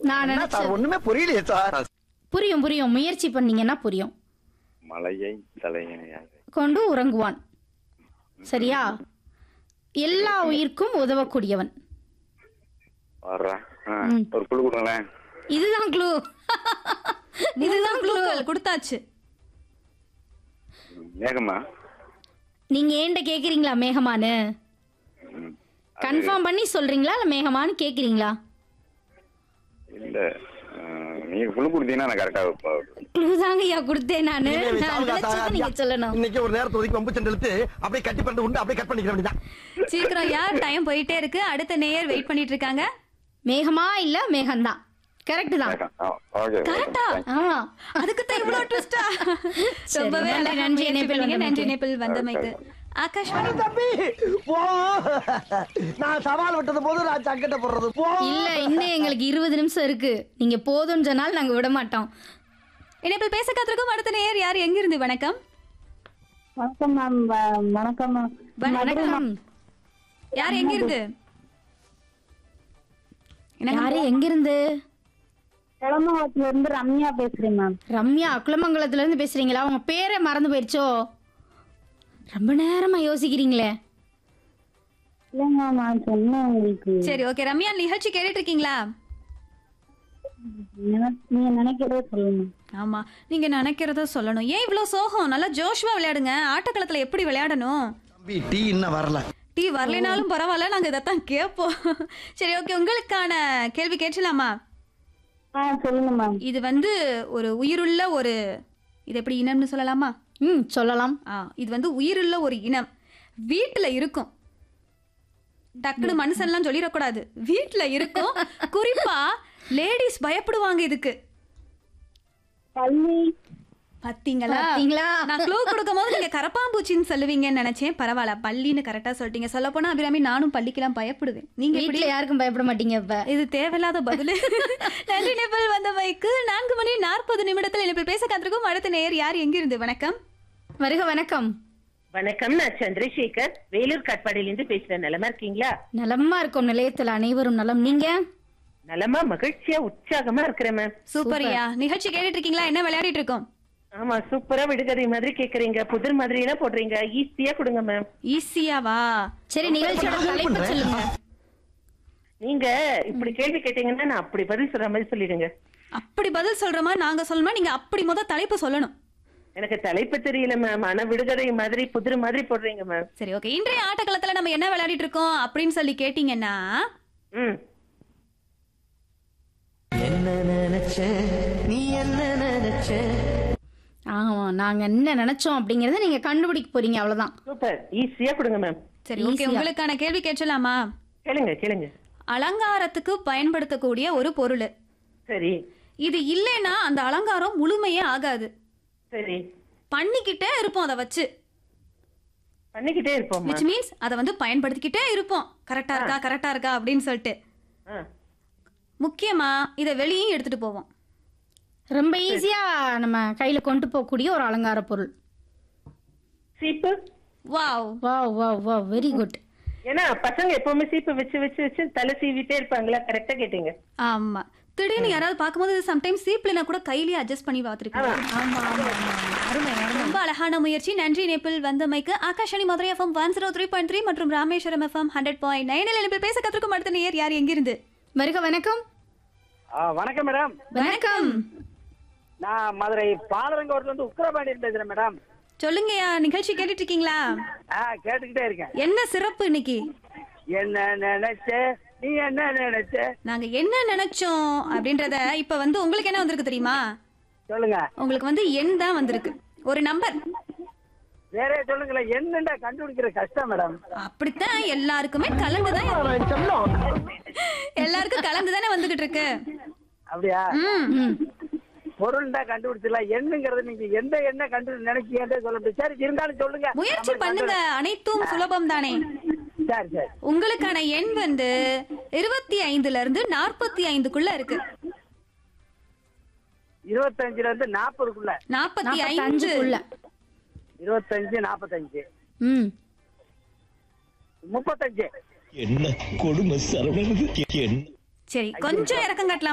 நான் என்ன நினைச்ச சார் ஒண்ணுமே புரியலையே சார் புரியும் புரியும் முயற்சி பண்ணீங்கன்னா புரியும் மலையை தலையணையாக கொண்டு உறங்குவான் சரியா எல்லா உயிர்க்கும் உதவக்கூடியவன் வர்றேன் ஆ, ம். ஒரு குழு கொடுங்களேன் இதுதான் க்ளூ இதுதான் க்ளூ குழுக்கள் கொடுத்தாச்சு மேகமா நீங்க ஏன்ட கேக்குறீங்களா மேகமான்னு ம். கன்ஃபார்ம் பண்ணி சொல்றீங்களா இல்ல மேகமான்னு கேக்குறீங்களா இல்ல ஆ, நீங்க குழு கொடுத்தீங்கன்னா நான் கரெக்டா க்ளூ தாங்க ஐயா கொடுத்தேன் நானு இனிமே நான் சாவுதா நினைச்சதை சாகா? நீங்க சொல்லணும் இன்னைக்கு ஒரு நேரத்தை ஒதுக்கி வம்பு சண்டை இழுத்து அப்படியே கட்டி பண்ணிட்டு உண்டு அப்படியே கட் பண்ணிக்கிற வேண்டியதான் சீக்கிரம் யார் டைம் போயிட்டே இருக்கு அடுத்த நேயர் வெயிட் பண்ணிட்டு இருக்காங்க மேகமா இல்ல மேகம்தான் கரெக்ட் தான் ஓகே கரெக்டா ஆமா அதுக்கு தான் இவ்வளவு ட்விஸ்டா சரி, ரொம்பவே நன்றி, அழகா நன்றி, முயற்சி இணைப்பில் பண்ணீங்க. நன்றி வந்தமைக்கு. நேபிள் வந்தமைக்கு ஆகாஷ்வாணி தம்பி போ நான் சவால் விட்டது போது நான் சங்கட்ட போடுறது போ இல்ல இன்னும் எங்களுக்கு இருபது நிமிஷம் இருக்கு நீங்க போதும்னு சொன்னால் நாங்க விட மாட்டோம் இணைப்பில் பேச காத்திருக்கும் அடுத்த நேயர் யார் எங்கிருந்து வணக்கம் வணக்கம் மேம் வ- வணக்கம் மேம் வணக்கம் யார் எங்கிருந்து யாரு எங்கிருந்து கிளம்புவத்துல இருந்து ரம்யா பேசுறேன் மேம் ரம்யா குளமங்கலத்துல இருந்து பேசுறீங்களா உங்க பேரை மறந்து போயிடுச்சோ ரொம்ப நேரமா யோசிக்கிறீங்களே இல்லைங்க மேம் நான் சொன்னேன் உங்களுக்கு சரி ஓகே ரம்யா நிகழ்ச்சி கேட்டுட்டு இருக்கீங்களா நினை- நீங்க நினைக்கிறதே சொல்லுங்க ஆமா நீங்க நினைக்கிறத சொல்லணும் ஏன் இவ்வளவு சோகம் நல்லா ஜோஷ்வா விளையாடுங்க ஆட்டக்களத்துல எப்படி விளையாடணும் தம்பி டீ இன்னும் வரல டீ வரலைனாலும் பரவாயில்ல நாங்க இதைத்தான் கேட்போம் சரி ஓகே உங்களுக்கான கேள்வி கேட்கலாமா ஆ சொல்லுங்க மேம் இது வந்து ஒரு உயிருள்ள ஒரு இது எப்படி இனம்னு சொல்லலாமா ம் சொல்லலாம் ஆ இது வந்து உயிருள்ள ஒரு இனம் வீட்டுல இருக்கும் டக்குனு மனுஷன்லாம் சொல்லிடக்கூடாது வீட்டுல இருக்கும் குறிப்பா லேடிஸ் பயப்படுவாங்க இதுக்கு பள்ளி பாத்தீங்களா பாத்தீங்களா? நான் க்ளூ கொடுக்கும் போது நீங்க கரப்பாம்பூச்சின்னு சொல்லுவீங்கன்னு நினைச்சேன் பரவாயில்ல பள்ளின்னு கரெக்டா சொல்லிட்டீங்க சொல்ல போனா அபிராமி நானும் பள்ளிக்கெல்லாம் பயப்படுவேன் நீங்க எப்படி வீட்டுல யாருக்கும் பயப்பட மாட்டீங்க இப்ப இது தேவையில்லாத பதில் நன்றி நிபிள் வந்த மைக்கு நான்கு மணி நாற்பது நிமிடத்தில் நிபிள் பேச காத்திருக்கும் அடுத்த நேயர் யார் எங்கிருந்து வணக்கம் வருக வணக்கம் வணக்கம் நான் சந்திரசேகர் வேலூர் காட்பாடியிலிருந்து பேசுறேன் நலமா இருக்கீங்களா நலமா இருக்கும் நிலையத்தில் அனைவரும் நலம் நீங்க நலமா மகிழ்ச்சியா உற்சாகமா இருக்கிறேன் மேம் சூப்பர்யா நிகழ்ச்சி கேட்டுட்டு இருக்கீங்களா என்ன விளையாடிட்டு இருக்கோம் ஆமா சூப்பரா விடுகதை மாதிரி கேக்குறீங்க புதிர் மாதிரி எல்லாம் போடுறீங்க ஈஸியா கொடுங்க மேம் ஈஸியாவா சரி நிகழ்ச்சியோட தலைப்பு சொல்லுங்க நீங்க இப்படி கேள்வி கேட்டீங்கன்னா நான் அப்படி பதில் சொல்ற மாதிரி சொல்லிடுங்க அப்படி பதில் சொல்ற மாதிரி நாங்க சொல்லணுமா நீங்க அப்படி முத தலைப்பு சொல்லணும் எனக்கு தலைப்பு தெரியல மேம் ஆனா விடுகதை மாதிரி புதிர் மாதிரி போடுறீங்க மேம் சரி ஓகே இன்றைய ஆட்டக்களத்துல நம்ம என்ன விளையாடிட்டு இருக்கோம் அப்படின்னு சொல்லி கேட்டீங்கன்னா ம் என்ன நினைச்ச நீ என்ன நினைச்ச ஆமா நாங்க என்ன நினைச்சோம் அப்படிங்கறத நீங்க கண்டுபிடிக்க போறீங்க அவ்வளவுதான் சூப்பர் ஈஸியா கொடுங்க மேம் சரி ஓகே Easy-ஆ. உங்களுக்கான கேள்வி கேட்கலாமா கேளுங்க கேளுங்க அலங்காரத்துக்கு பயன்படுத்தக்கூடிய ஒரு பொருள் சரி இது இல்லைன்னா அந்த அலங்காரம் முழுமையே ஆகாது சரி பண்ணிக்கிட்டே இருப்போம் அதை வச்சு பண்ணிக்கிட்டே இருப்போம்மா விச் மீன்ஸ் அதை வந்து பயன்படுத்திக்கிட்டே இருப்போம் கரெக்டா இருக்கா கரெக்டா இருக்கா அப்படின்னு சொல்லிட்டு ஆ, முக்கியமா இதை வெளியும் எடுத்துட்டு போவோம் ரொம்ப ஈஸியா நம்ம கையில கொண்டு போகக்கூடிய ஒரு அலங்கார பொருள் சீப்பு வாவ் வா வா வா வெரி குட் ஏன்னா பசங்க எப்பவுமே சீப்பு வச்சு வச்சு வச்சு தலை சீவிட்டே இருப்பாங்களா கரெக்டா கேட்டீங்க ஆமா திடீர்னு யாராவது பார்க்கும்போது சம்டைம்ஸ் சீப்லனா கூட கையிலேயே அட்ஜஸ்ட் பண்ணி பார்த்துருக்கேன் ஆமா ஆமா ஆமா அருமை அருமை. ரொம்ப அழகான முயற்சி நன்றி நேபிள் வந்தமைக்கு Akashvani Madurai FM one zero three point three மற்றும் ராமேஸ்வரம் எஃப்எம் ஹண்ட்ரட் பாயிண்ட் நைனில் நிபிள் பேச கற்றுக்கும் அடுத்த நேயர் யார் எங்கிருந்து வருக வணக்கம் வணக்கம் மேடம் வணக்கம் நான் மதுரை பாலரங்கோட்டில இருந்து உக்கிரபாண்டியன் பேசுறேன் மேடம் சொல்லுங்கய்யா நிகழ்ச்சி கேட்டுட்டு இருக்கீங்களா ஆ கேட்டுக்கிட்டே இருக்கேன் என்ன சிறப்பு இன்னைக்கு என்ன நினைச்ச நீ என்ன நினைச்ச நாங்க என்ன நினைச்சோம் அப்படின்றத இப்ப வந்து உங்களுக்கு என்ன வந்திருக்கு தெரியுமா சொல்லுங்க உங்களுக்கு வந்து எண் தான் வந்திருக்கு ஒரு நம்பர் வேற சொல்லுங்களேன் என்னண்டா கண்டுபிடிக்கிற கஷ்டம் மேடம் அப்படித்தான் எல்லாருக்குமே கலந்துதான் செல்லம் எல்லாருக்கும் கலந்து தானே வந்துகிட்டு இருக்கு அப்படியா ம் பொருள்டா கண்டுபிடிச்சிடலாம் எண்ணுங்கிறது நீங்க எந்த எண்ணெய் கண்டு நினைச்சீங்கன்றே சொல்ல முடியாது சரி இருந்தாலும் சொல்லுங்க முயற்சி பண்ணுங்க அனைத்தும் சுலபம் தானே சரி சரி உங்களுக்கான எண் வந்து இருபத்தி ஐந்துல இருந்து நாற்பத்தி ஐந்துக்குள்ள இருக்கு இருபத்தஞ்சுல இருந்து நாற்பதுக்குள்ள நாற்பத்தி ஐந்து அஞ்சுக்குள்ள இருபத்தஞ்சு நாற்பத்தஞ்சு ம் முப்பத்தஞ்சு என்ன கொடுமை சரவணன் என்ன சரி கொஞ்சம் இறக்கம் கட்டலாம்